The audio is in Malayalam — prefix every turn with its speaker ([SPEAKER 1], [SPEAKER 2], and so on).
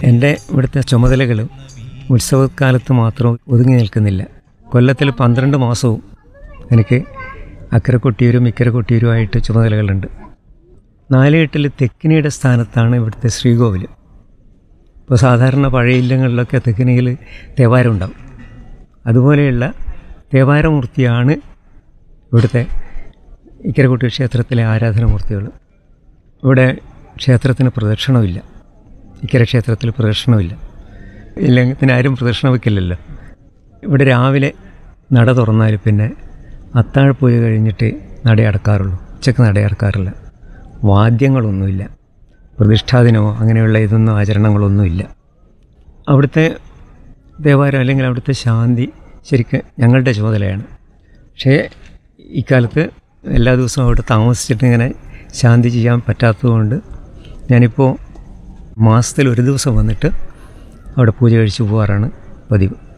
[SPEAKER 1] എൻ്റെ ഇവിടുത്തെ ചുമതലകൾ ഉത്സവകാലത്ത് മാത്രം ഒതുങ്ങി നിൽക്കുന്നില്ല കൊല്ലത്തിൽ പന്ത്രണ്ട് മാസവും എനിക്ക് അക്കരെ കൊട്ടിയൂരും ഇക്കരെ കൊട്ടിയൂരുമായിട്ട് ചുമതലകളുണ്ട് നാലുകെട്ടിൽ തെക്കിനിയുടെ സ്ഥാനത്താണ് ഇവിടുത്തെ ശ്രീകോവിൽ ഇപ്പോൾ സാധാരണ പഴയ ഇല്ലങ്ങളിലൊക്കെ തെക്കിനിയിൽ തേവാരം ഉണ്ടാവും അതുപോലെയുള്ള തേവാരമൂർത്തിയാണ് ഇവിടുത്തെ ഇക്കരക്കുട്ടി ക്ഷേത്രത്തിലെ ആരാധനാമൂർത്തികൾ ഇവിടെ ക്ഷേത്രത്തിന് പ്രദക്ഷിണമില്ല ഇക്കര ക്ഷേത്രത്തിൽ പ്രദക്ഷിണമില്ല ഇല്ലെങ്കിൽ പിന്നെ ആരും പ്രദക്ഷിണം വയ്ക്കില്ലല്ലോ ഇവിടെ രാവിലെ നട തുറന്നാൽ പിന്നെ അത്താഴപ്പൂജ കഴിഞ്ഞിട്ട് നട അടക്കാറുള്ളൂ ഉച്ചക്ക് നട അടക്കാറില്ല വാദ്യങ്ങളൊന്നുമില്ല പ്രതിഷ്ഠാദിനമോ അങ്ങനെയുള്ള ഇതൊന്നും ആചരണങ്ങളൊന്നുമില്ല അവിടുത്തെ ദേവാലയം അല്ലെങ്കിൽ അവിടുത്തെ ശാന്തി ശരിക്കും ഞങ്ങളുടെ ചുമതലയാണ് പക്ഷേ ഇക്കാലത്ത് എല്ലാ ദിവസവും അവിടെ താമസിച്ചിട്ട് ഇങ്ങനെ ശാന്തി ചെയ്യാൻ പറ്റാത്തതുകൊണ്ട് ഞാനിപ്പോൾ മാസത്തിൽ ഒരു ദിവസം വന്നിട്ട് അവിടെ പൂജ കഴിച്ച് പോകാറാണ് പതിവ്